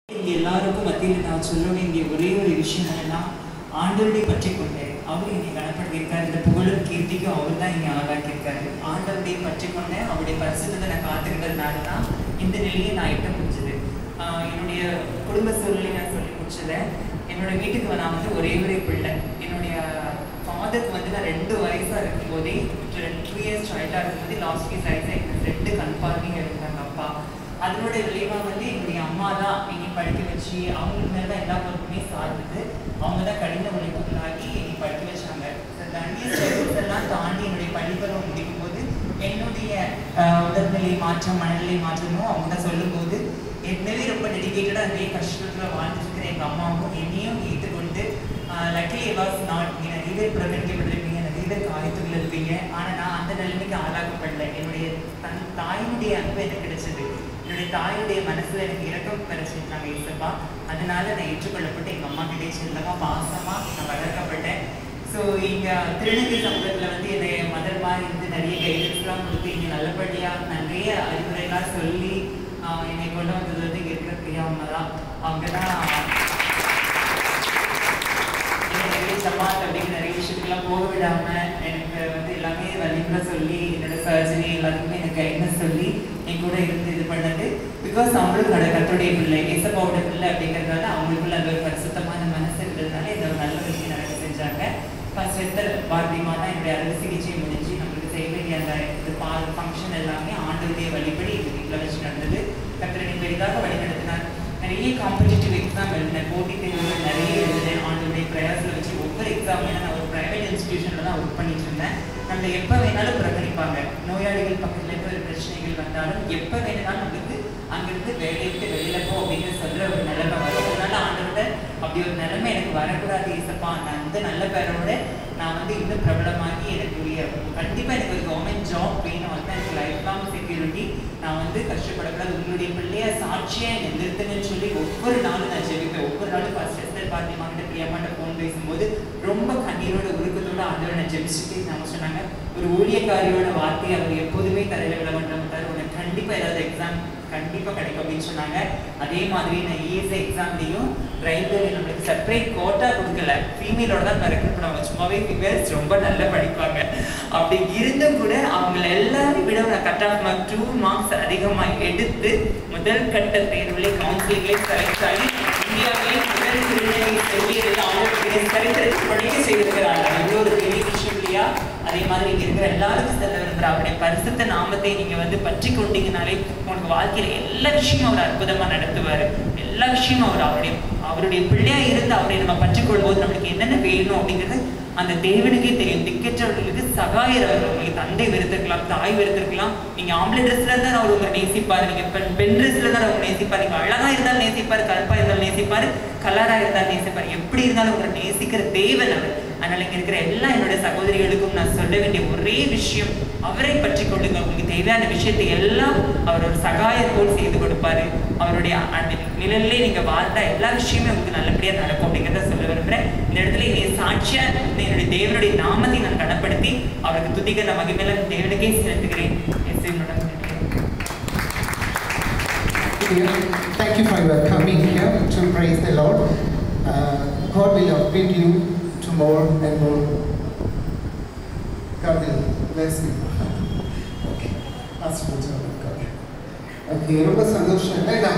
இங்க எல்லாருக்கும் மத்தியில் நான் சொல்ல வேண்டிய ஒரே ஒரு விஷயம் என்னன்னா ஆண்டவரை பற்றி கொண்டு அவர் என்னை கனப்படுத்தியிருக்காரு இந்த புகழும் கீர்த்திக்கும் அவர் தான் என்னை ஆளாக்கியிருக்காரு ஆண்டவரை பற்றி கொண்டு அவருடைய பரிசுத்தத்தை நான் காத்துக்கிட்டதுனால தான் இந்த நிலையை நான் எட்ட முடிஞ்சது ஆஹ் என்னுடைய குடும்ப சூழ்நிலை நான் சொல்லி முடிச்சதை என்னோட வீட்டுக்கு நான் வந்து ஒரே ஒரே பிள்ளை என்னுடைய ஃபாதருக்கு வந்து நான் ரெண்டு வயசாக இருக்கும்போதே டூ இயர்ஸ் சைல்டாக இருக்கும்போது லாஸ்ட் இயர்ஸ் வயசாக எனக்கு ரெண்டு கண் பார்வைங்க இருந்தாங்க அப்பா அதனோட விளைவாக வந்து என்னுடைய அம்மா தான் என்னை படிக்க வச்சு அவங்களுக்கு மேலே தான் எல்லா பொறுப்புமே சார்ந்தது அவங்க தான் கடின உழைப்புகளாகி என்னை படிக்க வச்சாங்க தண்டிய ஸ்டெப்ஸ் எல்லாம் தாண்டி என்னுடைய பள்ளிப்பருவம் முடிக்கும் போது என்னுடைய ஆஹ், உடல்நிலை மாற்றம் மனநிலை மாற்றமும் அவங்க தான் சொல்லும்போது ஏற்கனவே ரொம்ப டெடிக்கேட்டடாக அதே கஷ்டத்தில் வாழ்ந்துருக்கிற எங்கள் அம்மாவும் என்னையும் ஏற்றுக்கொண்டு லக்கிலி வாஸ் நாட் நீங்கள் நிறைய பேர் புறக்கணிக்கப்பட்டிருப்பீங்க நிறைய பேர் காயத்துக்குள்ள இருப்பீங்க ஆனால் நான் அந்த நிலைமைக்கு ஆளாக்கப்படல என்னுடைய தன் தாயினுடைய அன்பு எனக்கு கிடைச்சது என்னுடைய தாயுடைய மனசுல எனக்கு இரக்கம் பெற செஞ்சாங்க இசப்பா அதனால நான் ஏற்றுக்கொள்ளப்பட்டு எங்கள் அம்மா கிட்டே செல்லமா பாசமா நான் வளர்க்கப்பட்டேன் ஸோ இங்கே திருநங்கை சமூகத்தில் வந்து என்னை மதர் மாதிரி இருந்து நிறைய கைடன்ஸ்லாம் கொடுத்து இங்கே நல்லபடியாக நிறைய அறிவுரைலாம் சொல்லி ஆஹ் என்னை கொண்டு வந்தது வந்து இங்கே இருக்கிற பிரியாவங்க தான் அவங்க தான் எனக்கு நிறைய சமாத் அப்படிங்கிற நிறைய விஷயத்துக்குலாம் போக விடாம எனக்கு வந்து எல்லாமே வலிமுறை சொல்லி என்னோட சர்ஜரி எல்லாத்துக்குமே எனக்கு கைட்னஸ் சொல்லி என் கூட இருந்து இது பண்ணது பிகாஸ் அவங்களும் கடை கத்தோடைய பிள்ளை ஏசப்பாவோட பிள்ளை அப்படிங்கிறதுனால அவங்களுக்குள்ள அந்த ஒரு பரிசுத்தமான மனசு இருக்கிறதுனால இந்த ஒரு நல்ல விஷயம் நடக்க செஞ்சாங்க ஃபர்ஸ்ட் எத்தர் பாரதி மாதா என்னுடைய அறுவை சிகிச்சை முடிஞ்சு நம்மளுக்கு செய்ய வேண்டிய அந்த இது பால் ஃபங்க்ஷன் எல்லாமே ஆண்டவருடைய வழிபடி எங்கள் வீட்டில் வச்சு நடந்தது கத்திரனை பெரிதாக வழி நடத்தினார் நிறைய காம்படிட்டிவ் எக்ஸாம் எழுதினேன் போட்டித் தேர்வுகள் நிறைய எழுதினேன் ஆண்டோடைய பிரயாசில் வச்சு ஒவ்வொரு எக்ஸாமே நான் ஒரு ப்ரைவேட் இன்ஸ்டிடியூஷனில் தான் ஒர்க் பண்ணிட்டு இருந்தேன் நம்மளை எப்போ வேணாலும் புறக்கணிப்பாங்க நோயாளிகள் பக்கத்துல இருந்து ஒரு பிரச்சனைகள் வந்தாலும் எப்போ வேணும்னாலும் நம்மளுக்கு அங்கிருந்து வேலையை விட்டு வெளியில போ அப்படின்னு சொல்ற ஒரு நிலைமை வரும் அதனால ஆண்டோட அப்படி ஒரு நிலைமை எனக்கு வரக்கூடாது இசப்பா நான் இந்த நல்ல பேரோட நான் வந்து இன்னும் பிரபலமாகி எனக்கு கண்டிப்பா எனக்கு ஒரு கவர்மெண்ட் ஜாப் வேணும் வந்து எனக்கு லைஃப் லாங் செக்யூரிட்டி நான் வந்து கஷ்டப்படக்கூடாது உங்களுடைய பிள்ளைய சாட்சியா என்னை நிறுத்துங்கன்னு சொல்லி ஒவ்வொரு நாளும் நான் ஜெபிப்பேன் ஒவ்வொரு நாளும் ஃபர்ஸ்ட் எஸ்டர் பார்ட்டி மாக்கிட்ட பிரியமாட்ட ஃபோன் பேசும்போது ரொம்ப கண்ணீரோட உருக்கத்தோட ஆண்டவரை நான் ஜெபிச்சுட்டு நம்ம சொன்னாங்க ஒரு ஊழியக்காரியோட வார்த்தை அவர் எப்போதுமே தரையில விட மாட்டார் உனக்கு கண்டிப்பா ஏதாவது எக்ஸாம் கண்டிப்பா கிடைக்கும் அப்படின்னு சொன்னாங்க அதே மாதிரி நான் இஎஸ்ஐ எக்ஸாம்லையும் ரயில்வேல நம்மளுக்கு செப்பரேட் கோட்டா கொடுக்கல ஃபீமேலோட தான் ரெக்ரூட் பண்ணுவாங்க சும்மாவே ஃபீமேல்ஸ் ரொம்ப நல்லா படிப்பாங்க அப்படி இருந்தும் கூட அவங்கள எல்லாரும் விட நான் cut off mark two marks அதிகமாக எடுத்து முதல் கட்ட தேர்வுல கவுன்சிலிங்லேயே செலக்ட் ஆகி இந்தியாவிலே முதல் திருநங்கை செல்வியர்கள் அவங்க சரித்திரத்தில் படிக்க செய்திருக்கிறாங்க அது ஒரு பெரிய விஷயம் இல்லையா அதே மாதிரி இங்க இருக்கிற எல்லாருக்கும் செல்ல விரும்புகிற அவருடைய பரிசுத்த நாமத்தை நீங்க வந்து பற்றி கொண்டீங்கனாலே உங்களுக்கு வாழ்க்கையில எல்லா விஷயமும் அவர் அற்புதமா நடத்துவாரு எல்லா விஷயமும் அவர் அவருடைய அவருடைய பிள்ளையா இருந்து அவரை நம்ம பற்றி கொள்ளும்போது நம்மளுக்கு என்னென்ன வேணும் அப்படிங்கிறது அந்த தேவனுக்கே தெரியும் திக்கற்றவர்களுக்கு சகாயர் அவர் உங்களுக்கு தந்தை வெறுத்திருக்கலாம் தாய் வெறுத்திருக்கலாம் நீங்க ஆம்பளை ட்ரெஸ்ல இருந்தா அவர் உங்களை நேசிப்பாரு நீங்க பெண் பெண் ட்ரெஸ்ல தான் உங்களை நேசிப்பாரு நீங்க அழகா இருந்தாலும் நேசிப்பாரு கருப்பா இருந்தாலும் நேசிப்பாரு கலரா இருந்தாலும் நேசிப்பாரு எப்படி இருந்தாலும் உங்களை நேசிக்கிற தேவன் அவர் அதனால இங்க இருக்கிற எல்லா என்னுடைய சகோதரிகளுக்கும் நான் சொல்ல வேண்டிய ஒரே விஷயம் அவரை பற்றி கொள்ளுங்க உங்களுக்கு தேவையான விஷயத்தை எல்லாம் அவர் ஒரு சகாயம் போல் செய்து கொடுப்பாரு அவருடைய அந்த நிழல்லே நீங்க வாழ்ந்தா எல்லா விஷயமே உங்களுக்கு நல்லபடியா நடக்கும் அப்படிங்கிறத சொல்ல விரும்புறேன் இந்த இடத்துல என்னை சாட்சியா என்னுடைய தேவனுடைய நாமத்தை நான் கனப்படுத்தி அவருக்கு துதிக்கிற மகிமையில தேவனுக்கே செலுத்துகிறேன் இயேசுவின் மூலம் நன்றி. Thank you for your coming here to praise the Lord. Uh, God will upgrade you to more and more. God will bless you. okay. That's what God. Okay, ரொம்ப சந்தோஷம் இல்லை